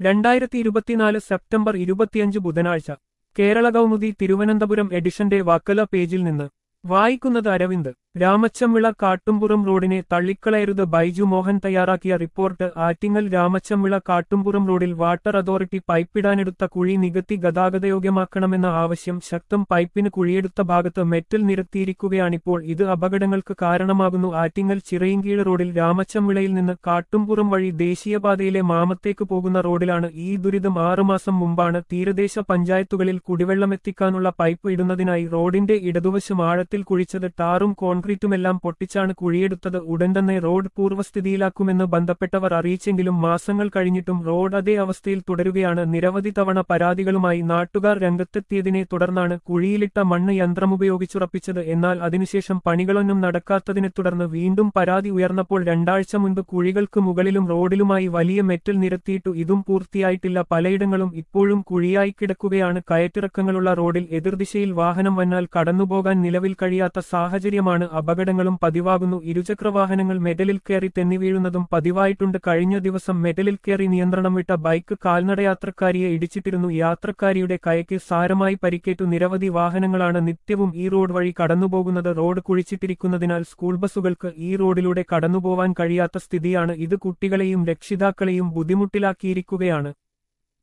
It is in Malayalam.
രണ്ടായിരത്തി ഇരുപത്തിനാല് സെപ്റ്റംബർ ഇരുപത്തിയഞ്ച് ബുധനാഴ്ച കേരള കൗമുദി തിരുവനന്തപുരം എഡിഷന്റെ വക്കല പേജിൽ നിന്ന് വായിക്കുന്നത് അരവിന്ദ് രാമച്ചമ്മിള കാട്ടുംപുറം റോഡിനെ തള്ളിക്കളയരുത് ബൈജു മോഹൻ തയ്യാറാക്കിയ റിപ്പോർട്ട് ആറ്റിങ്ങൽ രാമച്ചമ്മിള കാട്ടുംപുറം റോഡിൽ വാട്ടർ അതോറിറ്റി പൈപ്പിടാനെടുത്ത കുഴി നികത്തി ഗതാഗതയോഗ്യമാക്കണമെന്ന ആവശ്യം ശക്തം പൈപ്പിന് കുഴിയെടുത്ത ഭാഗത്ത് മെറ്റൽ നിരത്തിയിരിക്കുകയാണിപ്പോൾ ഇത് അപകടങ്ങൾക്ക് കാരണമാകുന്നു ആറ്റിങ്ങൽ ചിറയിൻകീഴ് റോഡിൽ രാമച്ചമ്മിളയിൽ നിന്ന് കാട്ടുംപുറം വഴി ദേശീയപാതയിലെ മാമത്തേക്ക് പോകുന്ന റോഡിലാണ് ഈ ദുരിതം ആറുമാസം മുമ്പാണ് തീരദേശ പഞ്ചായത്തുകളിൽ കുടിവെള്ളമെത്തിക്കാനുള്ള പൈപ്പ് ഇടുന്നതിനായി റോഡിന്റെ ഇടതുവശം ആഴത്തിൽ കുഴിച്ചത് ടാറും കോൺക്രീറ്റുമെല്ലാം പൊട്ടിച്ചാണ് കുഴിയെടുത്തത് ഉടൻ തന്നെ റോഡ് പൂർവ്വസ്ഥിതിയിലാക്കുമെന്ന് ബന്ധപ്പെട്ടവർ അറിയിച്ചെങ്കിലും മാസങ്ങൾ കഴിഞ്ഞിട്ടും റോഡ് അതേ അവസ്ഥയിൽ തുടരുകയാണ് നിരവധി തവണ പരാതികളുമായി നാട്ടുകാർ രംഗത്തെത്തിയതിനെ തുടർന്നാണ് കുഴിയിലിട്ട മണ്ണ് യന്ത്രമുപയോഗിച്ചുറപ്പിച്ചത് എന്നാൽ അതിനുശേഷം പണികളൊന്നും നടക്കാത്തതിനെ തുടർന്ന് വീണ്ടും പരാതി ഉയർന്നപ്പോൾ രണ്ടാഴ്ച മുൻപ് കുഴികൾക്ക് മുകളിലും റോഡിലുമായി വലിയ മെറ്റൽ നിരത്തിയിട്ടു ഇതും പൂർത്തിയായിട്ടില്ല പലയിടങ്ങളും ഇപ്പോഴും കുഴിയായി കിടക്കുകയാണ് കയറ്റിറക്കങ്ങളുള്ള റോഡിൽ എതിർദിശയിൽ വാഹനം വന്നാൽ കടന്നുപോകാൻ നിലവിൽ കഴിയാത്ത സാഹചര്യമാണ് അപകടങ്ങളും പതിവാകുന്നു ഇരുചക്രവാഹനങ്ങൾ മെറ്റലിൽ കയറി തെന്നി വീഴുന്നതും പതിവായിട്ടുണ്ട് കഴിഞ്ഞ ദിവസം മെറ്റലിൽ കയറി നിയന്ത്രണം വിട്ട ബൈക്ക് കാൽനടയാത്രക്കാരിയെ ഇടിച്ചിട്ടിരുന്നു യാത്രക്കാരിയുടെ കയക്ക് സാരമായി പരിക്കേറ്റു നിരവധി വാഹനങ്ങളാണ് നിത്യവും ഈ റോഡ് വഴി കടന്നുപോകുന്നത് റോഡ് കുഴിച്ചിട്ടിരിക്കുന്നതിനാൽ സ്കൂൾ ബസ്സുകൾക്ക് ഈ റോഡിലൂടെ കടന്നുപോവാൻ കഴിയാത്ത സ്ഥിതിയാണ് ഇത് കുട്ടികളെയും രക്ഷിതാക്കളെയും ബുദ്ധിമുട്ടിലാക്കിയിരിക്കുകയാണ്